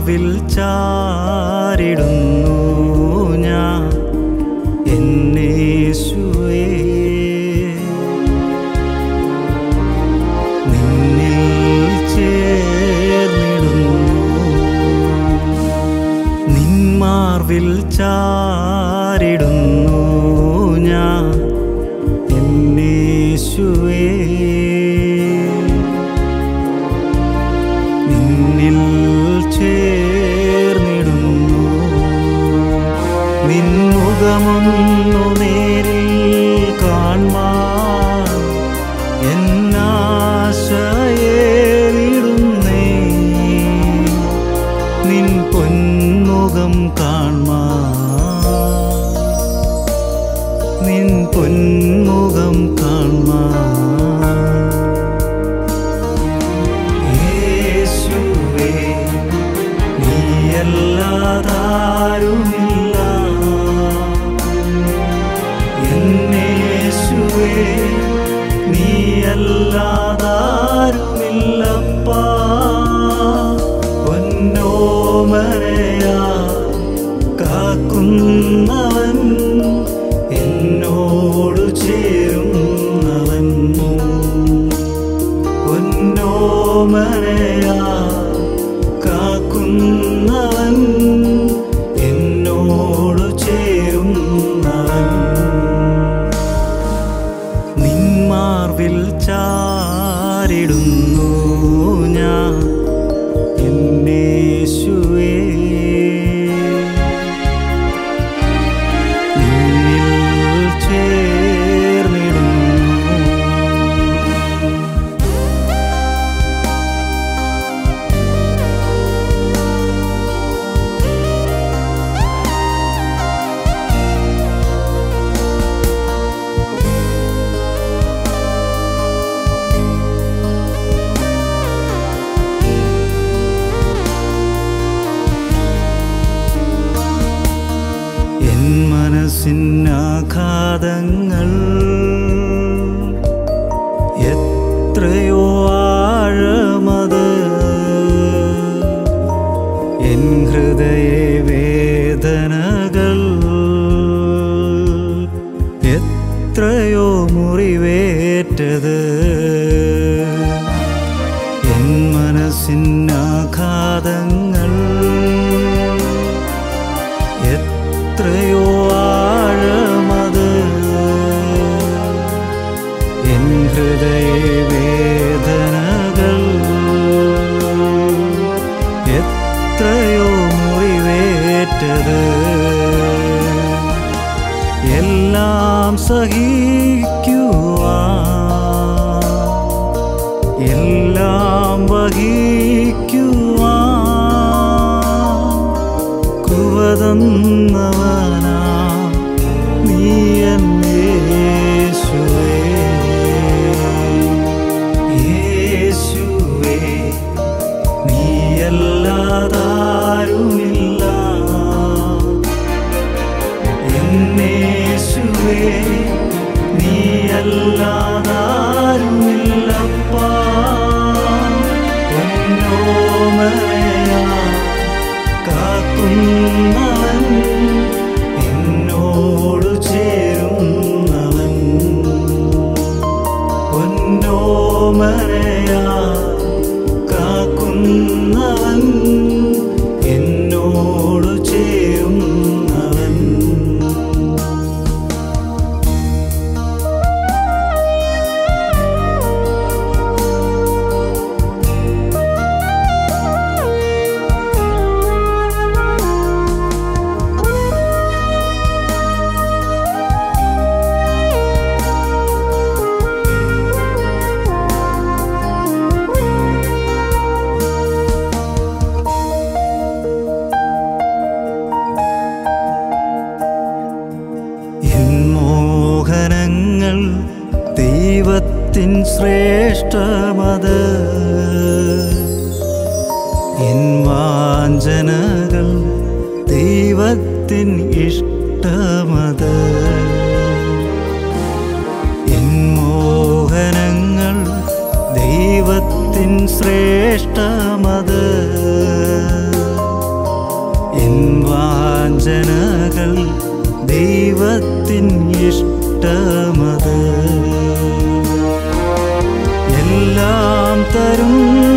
നിന്മാർവിൽ ചാരിടുന്നു ഞാൻ എന്നേശുവേ നിന്നിൽ ചേർന്നിടുന്നു നിന്മാർവിൽ ചാരിടുന്നു ഞാൻ എന്നേശുവേ നിന്നിൽ ചേർന്നിടുന്നു നിൻമുഖമൊന്നു നേരിൽ കാൺമാൻ എന്നാശയേറിടുന്നേ നിൻ പൊന്മുഖം കാൺമാൻ നിൻ പൊന്മുഖം കാൺമാൻ യേശുവേ നീയല്ലാതാരുമില്ല എന്നേശുവേ നീയല്ലാതാരുമില്ലപ്പാ പൊന്നോമനയാ കാക്കുന്നവൻ എന്നോടു ചേരുന്നവൻ പൊന്നോമനയാ കാക്കുന്നവൻ എന്നോടു ചേരുന്നവൻ നിന്മാർവിൽ ചാരിടുന്നു ഞാൻ എന്നേശുവേ നിന്നിൽ ചേർന്നിടുന്നു എൻ മനസ്സിനാഘാതങ്ങൾ എത്രയോ ആഴമത് എൻ ഹൃദയ വേദനകൾ എത്രയോ മുറിവേറ്റത് എൻ മനസ്സിനാഘാതങ്ങൾ എത്രയോ ആഴമത് എൻ ഹൃദയ വേദനകൾ എത്രയോ മുറിവേറ്റത് എല്ലാം സഹിക്കുവാ എല്ലാം വഹിക്കുവാ കൃപതന്നവനാ നീ എന്നേശുവേ യേശുവേ നീയല്ലാതാരുമില്ല എന്നേശുവേ നീയല്ലാതാരുമില്ലപ്പാ പൊന്നോമനയാ കാക്കുന്നവൻ എന്നോടു ചേരുന്നവൻ പൊന്നോമനയാ കാക്കുന്നവൻ എന്നോടു ചേരുന്നവൻ എൻ മോഹനങ്ങൾ ദൈവത്തിൻ ശ്രേഷ്ഠമത് എൻ വാഞ്ചനകൾ ദൈവത്തിൻ ഇഷ്ടമത് എൻ മോഹനങ്ങൾ ദൈവത്തിൻ ശ്രേഷ്ഠമത് ദൈവത്തിൻ ഇഷ്ടമത് എല്ലാം തരും